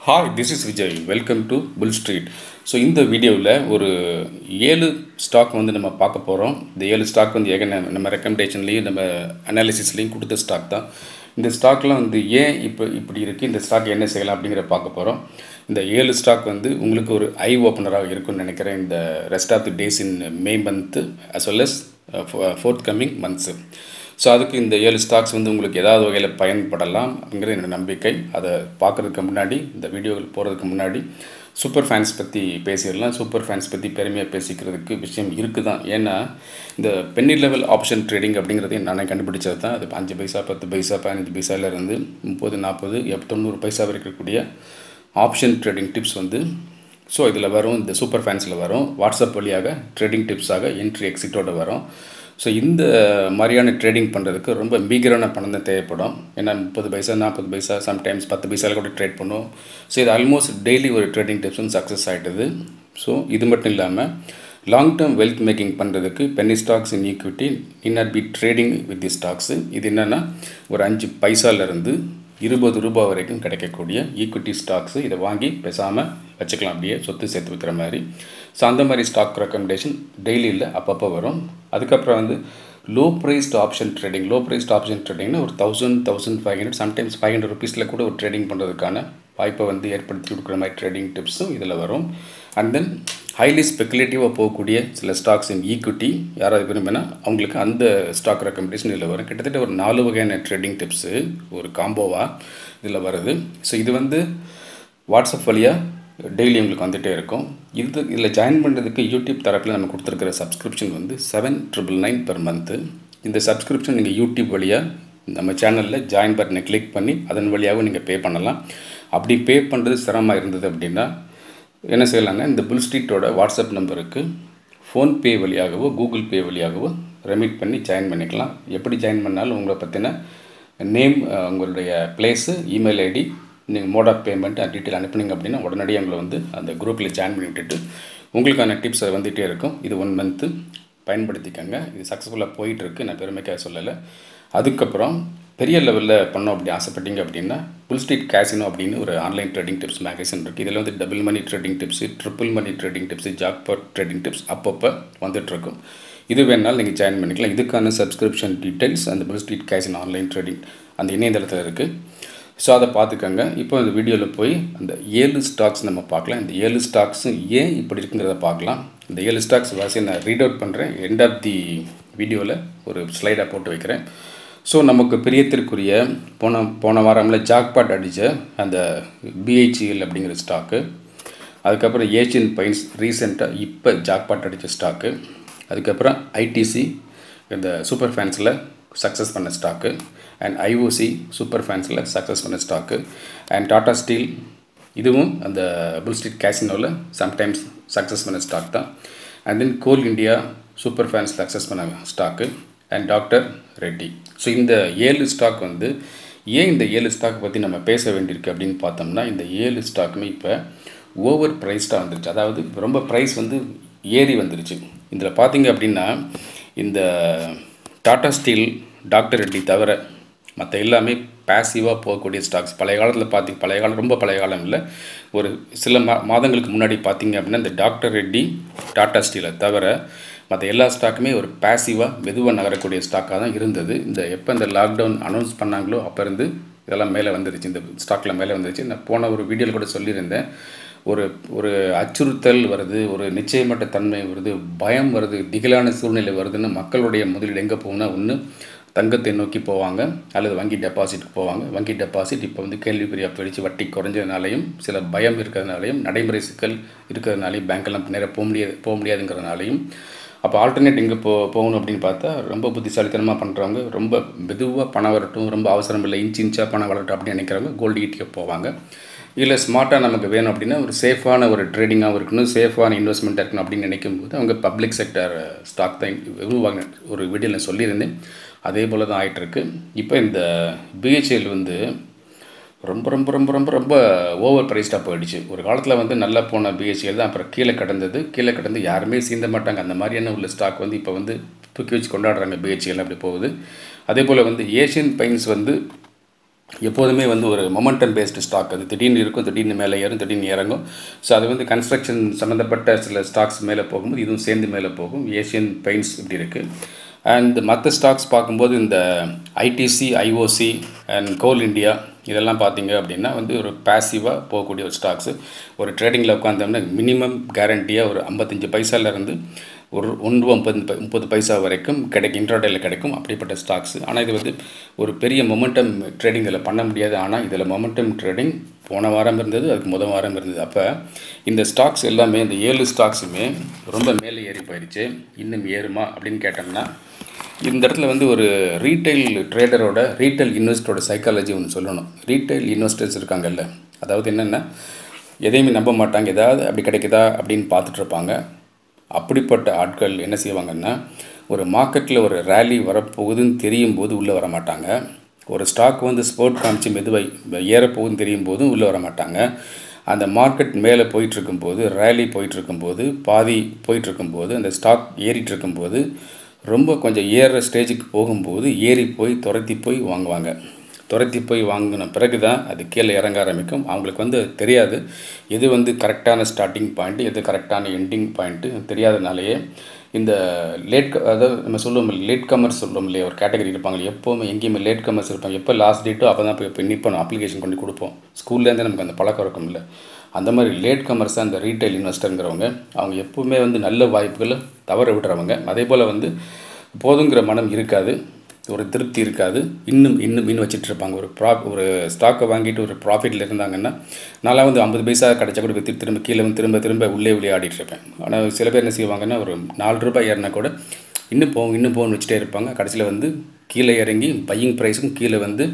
hi this is Vijay welcome to bull street so இந்த வீடியோவில் ஒரு ஏழு ஸ்டாக் வந்து நம்ம பார்க்க போகிறோம் இந்த ஏழு ஸ்டாக் வந்து ஏக நம்ம ரெக்கமெண்டேஷன்லேயும் நம்ம அனாலிசிஸ்லேயும் கொடுத்த ஸ்டாக் தான் இந்த ஸ்டாக்லாம் வந்து ஏன் இப்போ இப்படி இருக்குது இந்த ஸ்டாக் என்ன செய்யலாம் அப்படிங்கிற பார்க்க போகிறோம் இந்த ஏழு ஸ்டாக் வந்து உங்களுக்கு ஒரு ஐ ஓப்பனராக இருக்கும்னு நினைக்கிறேன் இந்த rest of the days in May month as well as forthcoming months so அதுக்கு இந்த ஏழு ஸ்டாக்ஸ் வந்து உங்களுக்கு ஏதாவது வகையில் பயன்படலாம் அப்படிங்கிறது என்னோட நம்பிக்கை அதை பார்க்குறதுக்கு முன்னாடி இந்த வீடியோவில் போகிறதுக்கு முன்னாடி சூப்பர் ஃபேன்ஸ் பற்றி பேசிடலாம் சூப்பர் ஃபேன்ஸ் பற்றி பெருமையாக பேசிக்கிறதுக்கு விஷயம் இருக்குது தான் ஏன்னா இந்த பென்னி லெவல் ஆப்ஷன் ட்ரேடிங் அப்படிங்கிறதையும் நானே கண்டுபிடிச்சது தான் அது அஞ்சு பைசா பத்து பைசா பதினஞ்சு பைசாலேருந்து முப்பது நாற்பது எப் தொண்ணூறு பைசா வரைக்கும் இருக்கக்கூடிய ஆப்ஷன் ட்ரேடிங் டிப்ஸ் வந்து ஸோ இதில் வரும் இந்த சூப்பர் ஃபேன்ஸில் வரும் வாட்ஸ்அப் வழியாக ட்ரேடிங் டிப்ஸாக என்ட்ரி எக்ஸிட்டோட வரும் ஸோ இந்த மாதிரியான ட்ரேடிங் பண்ணுறதுக்கு ரொம்ப மீகரான பணம் தான் தேவைப்படும் ஏன்னா முப்பது பைசா நாற்பது பைசா சம்டைம்ஸ் பத்து பைசாவில் கூட ட்ரேட் பண்ணுவோம் ஸோ இது ஆல்மோஸ்ட் டெய்லி ஒரு ட்ரேடிங் டிப்ஸ் வந்து சக்ஸஸ் ஆகிட்டுது ஸோ இது மட்டும் இல்லாமல் லாங் டேர்ம் வெல்த் மேக்கிங் பண்ணுறதுக்கு penny stocks in equity in not B trading with the stocks இது என்னென்னா ஒரு அஞ்சு பைசாலேருந்து இருபது ரூபாய் வரைக்கும் கிடைக்கக்கூடிய ஈக்விட்டி ஸ்டாக்ஸு இதை வாங்கி பேசாமல் வச்சுக்கலாம் அப்படியே சொத்து சேர்த்து வைக்கிற மாதிரி ஸோ அந்த மாதிரி ஸ்டாக் ரெக்கமெண்டேஷன் டெய்லியில் அப்பப்போ வரும் அதுக்கப்புறம் வந்து low priced option trading low priced option ட்ரேடிங்னா ஒரு thousand thousand five hundred sometimes five hundred ருபீஸில் கூட ஒரு ட்ரேடிங் பண்ணுறதுக்கான வாய்ப்பை வந்து ஏற்படுத்தி கொடுக்குற மாதிரி ட்ரேடிங் டிப்ஸும் இதில் வரும் அண்ட் தென் ஹைலி ஸ்பெக்குலேட்டிவாக போகக்கூடிய சில ஸ்டாக்ஸ் இன் ஈக்விட்டி யாராவது விரும்பினா அவங்களுக்கு அந்த ஸ்டாக் ரெக்கமெண்டேஷன் இதில் வரும் கிட்டத்தட்ட ஒரு நாலு வகையான ட்ரேடிங் டிப்ஸு ஒரு காம்போவாக இதில் வருது ஸோ இது வந்து வாட்ஸ்அப் வழியாக டெய்லி உங்களுக்கு வந்துகிட்டே இருக்கும் இது இதில் ஜாயின் பண்ணுறதுக்கு யூடியூப் தரப்பில் நம்ம கொடுத்துருக்கிற சப்ஸ்கிரிப்ஷன் வந்து seven triple nine per month இந்த சப்ஸ்கிரிப்ஷன் நீங்கள் யூடியூப் வழியாக நம்ம சேனலில் ஜாயின் பட்டனை கிளிக் பண்ணி அதன் வழியாகவும் நீங்கள் பே பண்ணலாம் அப்படி பே பண்ணுறது சிரமமாக இருந்தது அப்படின்னா என்ன செய்யலாம்னா இந்த புல் ஸ்ட்ரீட்டோட வாட்ஸ்அப் நம்பருக்கு ஃபோன்பே வழியாகவோ கூகுள் பே வழியாகவோ ரெமிட் பண்ணி ஜாயின் பண்ணிக்கலாம் எப்படி ஜாயின் பண்ணாலும் உங்களை பற்றின நேம் உங்களுடைய பிளேஸு இமெயில் ஐடி நீங்கள் மோட் ஆஃப் பேமெண்ட் டீட்டெயில் அனுப்புனீங்க அப்படின்னா உடனடியாக உங்களை வந்து அந்த குரூப்பில் ஜாயின் பண்ணி விட்டுட்டு உங்களுக்கான டிப்ஸ் வந்துகிட்டே இருக்கும் இது ஒன் மந்த்து பயன்படுத்திக்கோங்க இது சக்ஸஸ்ஃபுல்லாக போயிட்டுருக்கு நான் பெருமைக்காக சொல்லலை அதுக்கப்புறம் பெரிய லெவலில் பண்ணோம் அப்படி ஆசைப்பட்டீங்க அப்படின்னா புல் ஸ்ட்ரீட் கேசினோ அப்படின்னு ஒரு ஆன்லைன் ட்ரேடிங் டிப்ஸ் மேகசின் இருக்குது இதில் வந்து double money trading tips triple money trading tips jackpot trading tips அப்பப்போ வந்துட்டுருக்கும் இது வேணாலும் நீங்கள் ஜாயின் பண்ணிக்கலாம் இதுக்கான சப்ஸ்கிரிப்ஷன் டீட்டெயில்ஸ் அந்த bull street casino online trading அந்த இணையதளத்தில் இருக்குது ஸோ அதை பார்த்துக்கோங்க இப்போ இந்த வீடியோவில் போய் அந்த ஏழு ஸ்டாக்ஸ் நம்ம பார்க்கலாம் இந்த ஏழு ஸ்டாக்ஸும் ஏன் இப்படி இருக்குங்கிறத பார்க்கலாம் இந்த ஏழு ஸ்டாக்ஸ் வாசி நான் ரீட் அவுட் பண்ணுறேன் எண்ட் ஆஃப் தி வீடியோவில் ஒரு ஸ்லைடாக போட்டு வைக்கிறேன் ஸோ நமக்கு பிரியத்திற்குரிய போன போன வாரமில் ஜாக்பாட் அடித்த அந்த பிஹெச்இஎல் அப்படிங்கிற ஸ்டாக்கு அதுக்கப்புறம் ஏஷியன் பைன்ஸ் ரீசெண்டாக இப்போ ஜாக்பாட் அடித்த ஸ்டாக்கு அதுக்கப்புறம் ஐடிசி இந்த சூப்பர் ஃபேன்ஸில் சக்ஸஸ் பண்ண ஸ்டாக்கு அண்ட் ஐஓசி சூப்பர் ஃபேன்ஸில் சக்ஸஸ் பண்ண ஸ்டாக்கு அண்ட் டாடா ஸ்டீல் இதுவும் அந்த புல் ஸ்ட்ரீட் கேசினோவில் சம்டைம்ஸ் சக்ஸஸ் பண்ண ஸ்டாக் தான் and then Coal India super fans success பண்ண stock and doctor Reddy so இந்த ஏழு ஸ்டாக் வந்து ஏன் இந்த ஏழு ஸ்டாக் பற்றி நம்ம பேச வேண்டியிருக்கு அப்படின்னு பார்த்தோம்னா இந்த ஏழு ஸ்டாக்குமே இப்போ ஓவர் ப்ரைஸ்டாக வந்துருச்சு அதாவது ரொம்ப ப்ரைஸ் வந்து ஏறி வந்துருச்சு இதில் பார்த்தீங்க அப்படின்னா இந்த டாடா ஸ்டீல் டாக்டர் ரெட்டி தவிர மற்ற எல்லாமே பேசிவாக போகக்கூடிய ஸ்டாக்ஸ் பழைய காலத்தில் பார்த்திங்க பழைய காலம் ரொம்ப பழைய காலம் இல்லை ஒரு சில மா மாதங்களுக்கு முன்னாடி பார்த்தீங்க அப்படின்னா இந்த டாக்டர் ரெட்டி டாடா ஸ்டீலை தவிர மற்ற எல்லா ஸ்டாக்குமே ஒரு பேசிவாக மெதுவாக நகரக்கூடிய ஸ்டாக்காக தான் இருந்தது இந்த எப்போ இந்த லாக்டவுன் அனௌன்ஸ் பண்ணாங்களோ அப்போ இருந்து இதெல்லாம் மேலே வந்துருச்சு இந்த ஸ்டாக்கில் மேலே வந்துருச்சு நான் போன ஒரு வீடியோவில் கூட சொல்லியிருந்தேன் ஒரு ஒரு அச்சுறுத்தல் வருது ஒரு நிச்சயமற்ற தன்மை வருது பயம் வருது திகிலான சூழ்நிலை வருதுன்னு மக்களுடைய முதலீடு எங்கே போகும்னா ஒன்று தங்கத்தை நோக்கி போவாங்க அல்லது வங்கி டெபாசிட்டுக்கு போவாங்க வங்கி டெபாசிட் இப்போ வந்து கேள்விக்குறியாக போயிடுச்சு வட்டி குறைஞ்சதுனாலையும் சில பயம் இருக்கிறதுனாலையும் நடைமுறை சிக்கல் இருக்கிறதுனாலையும் பேங்க்கெல்லாம் நேராக போக முடியாது போக முடியாதுங்கிறதுனாலையும் அப்போ ஆல்டர்னேட் எங்கே போ போகணும் அப்படின்னு பார்த்தா ரொம்ப புத்திசாலித்தனமாக பண்ணுறவங்க ரொம்ப மெதுவாக பணம் வரட்டும் ரொம்ப அவசரம் இல்லை இன்ச்சு இன்ச்சாக பணம் வரட்டும் அப்படின்னு நினைக்கிறவங்க கோல்டு ஈட்டிக்கு போவாங்க இல்லை ஸ்மார்ட்டாக நமக்கு வேணும் அப்படின்னா ஒரு சேஃபான ஒரு ட்ரேடிங்காகவும் இருக்கணும் சேஃபான இன்வெஸ்ட்மெண்ட்டாக இருக்கணும் அப்படின்னு நினைக்கும் போது அவங்க பப்ளிக் செக்டர் ஸ்டாக் தான் உருவாங்க ஒரு வீடியோவில் சொல்லியிருந்தேன் அதே போல் தான் ஆகிட்டுருக்கு இப்போ இந்த பிஹெச்எல் வந்து ரொம்ப ரொம்ப ரொம்ப ரொம்ப ரொம்ப ஓவர் ப்ரைஸ்டாக போயிடுச்சு ஒரு காலத்தில் வந்து நல்லா போன பிஹெச்எல் தான் அப்புறம் கீழே கடந்தது கீழே கடந்து யாருமே சீந்த மாட்டாங்க அந்த மாதிரியான உள்ள ஸ்டாக் வந்து இப்போ வந்து தூக்கி வச்சு கொண்டாடுறாங்க பிஹெச்எல் அப்படி போகுது அதே போல் வந்து ஏஷியன் பெயிண்ட்ஸ் வந்து எப்போதுமே வந்து ஒரு மொமெண்டம் பேஸ்டு ஸ்டாக் அது திடீர்னு இருக்கும் திடீர்னு மேலே ஏறும் திடீர்னு இறங்கும் ஸோ அது வந்து கன்ஸ்ட்ரக்ஷன் சம்மந்தப்பட்ட சில ஸ்டாக்ஸ் மேலே போகும்போது இதுவும் சேர்ந்து மேலே போகும் ஏஷியன் பெயிண்ட்ஸ் இப்படி இருக்குது அண்ட் மற்ற ஸ்டாக்ஸ் பார்க்கும்போது இந்த ITC IOC and Coal India இதெல்லாம் பார்த்தீங்க அப்படின்னா வந்து ஒரு பேசிவாக போகக்கூடிய ஒரு ஸ்டாக்ஸு ஒரு ட்ரேடிங்கில் உட்காந்தோம்னா மினிமம் கேரண்டியாக ஒரு ஐம்பத்தஞ்சு பைசாலேருந்து ஒரு ஒன்று முப்பது பை- முப்பது பைசா வரைக்கும் கிடைக்கும் இன்ட்ராடேல கிடைக்கும் அப்படிப்பட்ட ஸ்டாக்ஸ் ஆனால் இது வந்து ஒரு பெரிய மொமெண்டம் ட்ரேடிங் இதில் பண்ண முடியாது ஆனால் இதில் மொமெண்டம் ட்ரேடிங் போன வாரம் இருந்தது அதுக்கு முத வாரம் இருந்தது அப்போ இந்த ஸ்டாக்ஸ் எல்லாமே இந்த ஏழு ஸ்டாக்ஸுமே ரொம்ப மேலே ஏறி போயிடுச்சு இன்னும் ஏறுமா அப்படின்னு கேட்டோம்னா இந்த இடத்துல வந்து ஒரு ரீட்டைல் ட்ரேடரோட ரீட்டைல் இன்வெஸ்டரோட சைக்காலஜி ஒன்று சொல்லணும் ரீட்டைல் இன்வெஸ்டர்ஸ் இருக்காங்கல்ல அதாவது என்னென்னா எதையுமே நம்ப மாட்டாங்க ஏதாவது அப்படி கிடைக்குதா அப்படின்னு பார்த்துட்டு இருப்பாங்க அப்படிப்பட்ட ஆட்கள் என்ன செய்வாங்கன்னா ஒரு மார்க்கெட்டில் ஒரு ரேலி வரப்போகுதுன்னு தெரியும் போது உள்ளே வர மாட்டாங்க ஒரு ஸ்டாக் வந்து ஸ்போர்ட் காமிச்சு மெதுவாக ஏறப்போகுதுன்னு தெரியும் போதும் உள்ளே வர மாட்டாங்க அந்த மார்க்கெட் மேலே போயிட்டு இருக்கும்போது ரேலி போயிட்டு இருக்கும்போது பாதி போயிட்டு இருக்கும்போது அந்த ஸ்டாக் ஏறிட்டு இருக்கும்போது ரொம்ப கொஞ்சம் ஏறுற ஸ்டேஜுக்கு போகும்போது ஏறி போய் துரத்தி போய் வாங்குவாங்க துரத்தி போய் வாங்கின பிறகு தான் அது கீழே இறங்க ஆரம்பிக்கும் அவங்களுக்கு வந்து தெரியாது எது வந்து கரெக்டான ஸ்டார்டிங் பாயிண்ட்டு எது கரெக்டான எண்டிங் பாயிண்ட்டு தெரியாதனாலேயே இந்த லேட் அதாவது நம்ம சொல்லுவோம் லேட் கமர்ஸ் சொல்லுவோம் இல்லையா ஒரு கேட்டகரி இருப்பாங்க எப்போவுமே எங்கேயுமே லேட் கமர்ஸ் இருப்பாங்க எப்போ லாஸ்ட் டேட்டோ அப்போ தான் போய் இப்போ நிற்போம் அப்ளிகேஷன் கொண்டு கொடுப்போம் ஸ்கூல்லேருந்தே நமக்கு அந்த பழக்கம் இருக்கும் இல்லை அந்த மாதிரி லேட் கமர்ஸ் தான் இந்த ரீட்டைல் இன்வெஸ்டருங்கிறவங்க அவங்க எப்பவுமே வந்து நல்ல வாய்ப்புகளை தவற விடுறவங்க அதே போல் வந்து போதுங்கிற மனம் இருக்காது ஒரு திருப்தி இருக்காது இன்னும் இன்னும் இன்னும் வச்சுட்டு இருப்பாங்க ஒரு ப்ரா ஒரு ஸ்டாக்கை வாங்கிட்டு ஒரு ப்ராஃபிட்டில் இருந்தாங்கன்னா நான்லாம் வந்து ஐம்பது பைசா கிடைச்சா கூட விற்று திரும்ப கீழே வந்து திரும்ப திரும்ப உள்ளே உள்ளே ஆடிட்டு இருப்பேன் ஆனால் சில பேர் என்ன செய்வாங்கன்னா ஒரு நாலு ரூபாய் ஏறினா கூட இன்னும் போகும் இன்னும் போகணும்னு வச்சுட்டே இருப்பாங்க கடைசியில் வந்து கீழே இறங்கி பையிங் ப்ரைஸும் கீழே வந்து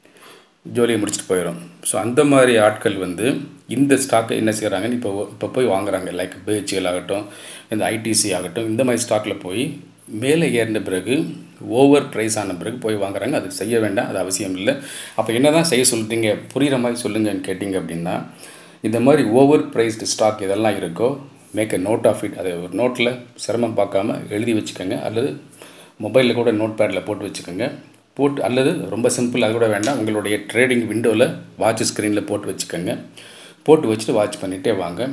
ஜோலியை முடிச்சுட்டு போயிடும் ஸோ அந்த மாதிரி ஆட்கள் வந்து இந்த ஸ்டாக்கை என்ன செய்கிறாங்கன்னு இப்போ இப்போ போய் வாங்குறாங்க லைக் பிஹெச்எல் ஆகட்டும் இந்த ஐடிசி ஆகட்டும் இந்த மாதிரி ஸ்டாக்கில் போய் மேலே ஏறின பிறகு ஓவர் ப்ரைஸ் ஆன பிறகு போய் வாங்குறாங்க அது செய்ய வேண்டாம் அது அவசியம் இல்லை அப்போ என்ன தான் செய்ய சொல்லிட்டீங்க புரிகிற மாதிரி சொல்லுங்கன்னு கேட்டிங்க அப்படின்னா இந்த மாதிரி ஓவர் ப்ரைஸ்டு ஸ்டாக் இதெல்லாம் இருக்கோ make a note of it அதை ஒரு நோட்டில் சிரமம் பார்க்காம எழுதி வச்சுக்கோங்க அல்லது மொபைலில் கூட நோட் பேடில் போட்டு வச்சுக்கோங்க போட்டு அல்லது ரொம்ப சிம்பிள் அது கூட வேண்டாம் உங்களுடைய ட்ரேடிங் விண்டோவில் வாட்ச் ஸ்க்ரீனில் போட்டு வச்சுக்கோங்க போட்டு வச்சுட்டு வாட்ச் பண்ணிகிட்டே வாங்க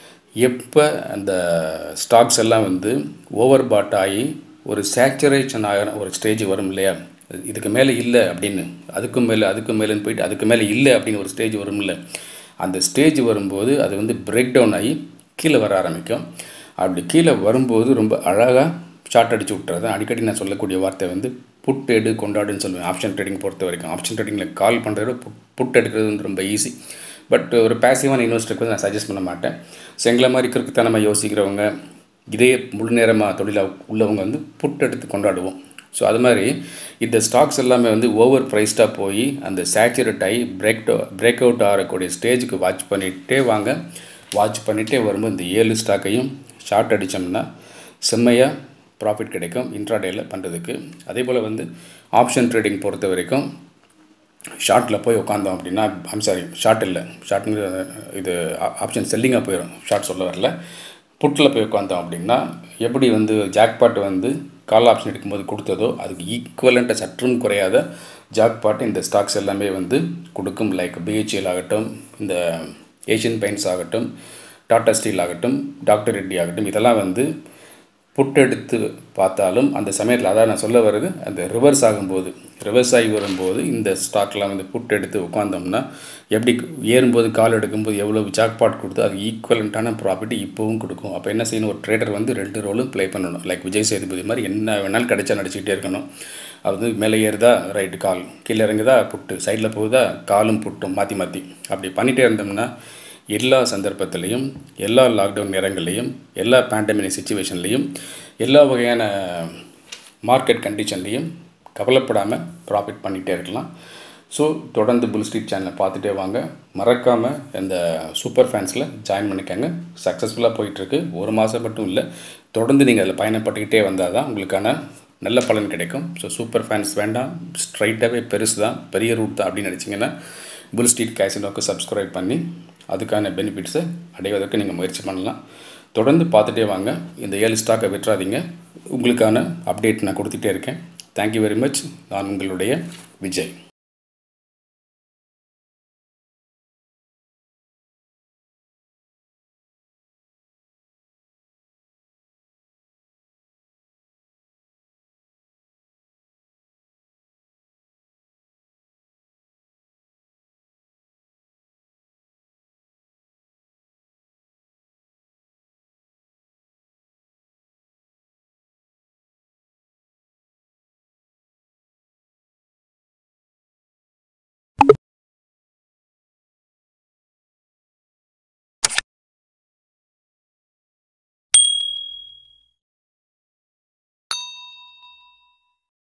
எப்போ அந்த ஸ்டாக்ஸ் எல்லாம் வந்து ஓவர் பாட் ஆகி ஒரு சேச்சுரேஷன் ஆகிற ஒரு ஸ்டேஜ் வரும் இல்லையா இதுக்கு மேலே இல்லை அப்படின்னு அதுக்கும் மேலே அதுக்கும் மேலேன்னு போயிட்டு அதுக்கு மேலே இல்லை அப்படின்னு ஒரு ஸ்டேஜ் வரும் இல்லை அந்த ஸ்டேஜ் வரும்போது அது வந்து பிரேக் டவுன் ஆகி கீழே வர ஆரம்பிக்கும் அப்படி கீழே வரும்போது ரொம்ப அழகாக ஷார்ட் அடிச்சு விட்டுறது அடிக்கடி நான் சொல்லக்கூடிய வார்த்தை வந்து புட் எடு கொண்டாடுன்னு சொல்லுவேன் ஆப்ஷன் ட்ரேடிங் பொறுத்த வரைக்கும் ஆப்ஷன் ட்ரேடிங்கில் கால் பண்ணுறத விட புட் புட் எடுக்கிறது வந்து ரொம்ப ஈஸி பட் ஒரு பேசிவான இன்வெஸ்டருக்கு வந்து நான் சஜஸ்ட் பண்ண மாட்டேன் ஸோ எங்களை மாதிரி கிறுக்குத்தனமாக யோசிக்கிறவங்க இதே முழு நேரமாக தொழிலாக உள்ளவங்க வந்து புட் எடுத்து கொண்டாடுவோம் ஸோ அது மாதிரி இந்த ஸ்டாக்ஸ் எல்லாமே வந்து ஓவர் ப்ரைஸ்டாக போய் அந்த சேச்சுரேட் ஆகி பிரேக் பிரேக் அவுட் ஆகக்கூடிய ஸ்டேஜுக்கு வாட்ச் பண்ணிகிட்டே வாங்க வாட்ச் பண்ணிகிட்டே வரும்போது இந்த ஏழு ஸ்டாக்கையும் ஷார்ட் அடித்தோம்னா செம்மையாக ப்ராஃபிட் கிடைக்கும் இன்ட்ராடேயில் பண்ணுறதுக்கு அதே போல் வந்து ஆப்ஷன் ட்ரேடிங் பொறுத்த வரைக்கும் ஷார்ட்டில் போய் உட்காந்தோம் அப்படின்னா ஐம் சாரி ஷார்ட் இல்லை ஷார்ட்டுங்கிற இது ஆப்ஷன் செல்லிங்காக போயிடும் ஷார்ட் சொல்ல வரல புட்டில் போய் உட்காந்தோம் அப்படின்னா எப்படி வந்து ஜாக்பாட் வந்து கால் ஆப்ஷன் எடுக்கும்போது கொடுத்ததோ அதுக்கு ஈக்குவலண்ட்டை சற்றும் குறையாத ஜாக்பாட் இந்த ஸ்டாக்ஸ் எல்லாமே வந்து கொடுக்கும் லைக் பிஹெச்எல் ஆகட்டும் இந்த ஏஷியன் பெயிண்ட்ஸ் ஆகட்டும் டாடா ஸ்டீல் ஆகட்டும் டாக்டர் ரெட்டி ஆகட்டும் இதெல்லாம் வந்து புட்டெடுத்து பார்த்தாலும் அந்த சமயத்தில் அதான் நான் சொல்ல வருது அந்த ரிவர்ஸ் ஆகும்போது ரிவர்ஸ் ஆகி வரும்போது இந்த ஸ்டாக்லாம் வந்து புட் எடுத்து உட்காந்தோம்னா எப்படி ஏறும்போது கால் எடுக்கும்போது எவ்வளோ ஜாக்பாட் கொடுத்து அது ஈக்குவலண்ட்டான ப்ராஃபிட் இப்போவும் கொடுக்கும் அப்போ என்ன செய்யணும் ஒரு ட்ரேடர் வந்து ரெண்டு ரோலும் ப்ளே பண்ணணும் லைக் விஜய் சேதுபதி மாதிரி என்ன வேணாலும் கிடைச்சா நடிச்சுக்கிட்டே இருக்கணும் அது வந்து மேலே ஏறுதா ரைட்டு கால் கீழே இறங்குதா புட்டு சைடில் போகுதா காலும் புட்டும் மாற்றி மாற்றி அப்படி பண்ணிகிட்டே இருந்தோம்னா எல்லா சந்தர்ப்பத்திலையும் எல்லா லாக்டவுன் நேரங்கள்லையும் எல்லா பேண்டமிக் சுச்சுவேஷன்லேயும் எல்லா வகையான மார்க்கெட் கண்டிஷன்லேயும் கவலைப்படாமல் ப்ராஃபிட் பண்ணிகிட்டே இருக்கலாம் ஸோ தொடர்ந்து புல் ஸ்ட்ரீட் சேனலை பார்த்துட்டே வாங்க மறக்காமல் இந்த சூப்பர் ஃபேன்ஸில் ஜாயின் பண்ணிக்கோங்க சக்ஸஸ்ஃபுல்லாக போயிட்டுருக்கு ஒரு மாதம் மட்டும் இல்லை தொடர்ந்து நீங்கள் அதில் பயணப்பட்டுக்கிட்டே வந்தால் தான் உங்களுக்கான நல்ல பலன் கிடைக்கும் ஸோ சூப்பர் ஃபேன்ஸ் வேண்டாம் ஸ்ட்ரைட்டாகவே பெருசு தான் பெரிய ரூட் தான் அப்படின்னு நினச்சிங்கன்னா புல் ஸ்ட்ரீட் கேசினோக்கு சப்ஸ்கிரைப் பண்ணி அதுக்கான பெனிஃபிட்ஸை அடைவதற்கு நீங்கள் முயற்சி பண்ணலாம் தொடர்ந்து பார்த்துட்டே வாங்க இந்த ஏழு ஸ்டாக்கை விட்டுறாதீங்க உங்களுக்கான அப்டேட் நான் கொடுத்துட்டே இருக்கேன் தேங்க்யூ வெரி மச் நான் உங்களுடைய விஜய்